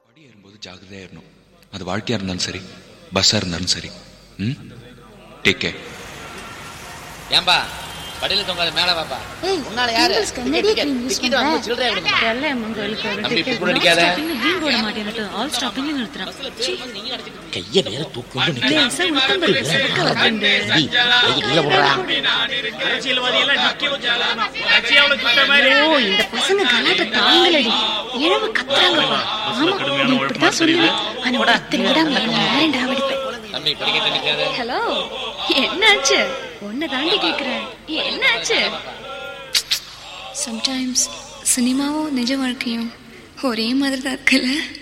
படி ஏறும்போது ஜாகிரதையா இருக்கணும் அது வாழ்க்கையா இருந்தாலும் சரி பஸ்ஸா இருந்தாலும் சரி ம் டேக் கேர் ஏன்பா படியில தொங்காத மேல பாப்பா ஏய், உன்னால யாரு உங்களுக்கு கண்ணாடியே cream use டிக்கெட் வாங்க பண்ற? சில்லறை விடுங்க தம்பி, இப்படி கூட நான் அடிக்காத. green board மாட்டின்னுட்டு ஆல் ஸ்டாப்பிங்ல நிறுத்துறான் கைய வேற தூக்கம் நிக்கிறேன் லேசா உளுத்தம் பருப்பு சறுக்க வருதுண்டு. இல்ல போடுறா ஓ இந்த பசங்க கலாட்ட தாங்கலடி இழவு கத்துறாங்கப்பா ஆமா நீ இப்படிதான் சொல்லுவேன் ஆனா பத்து நிமிடம் நேரம் டாவடிப்பேன் தம்பி படிக்கட்டு நிக்காத ஹலோ என்னாச்சு உன்னை தாண்டி கேக்குறேன் என்னாச்சு சம்டைம்ஸ் சினிமாவும் நிஜ வாழ்க்கையும் ஒரே மாதிரி தான் இருக்குல்ல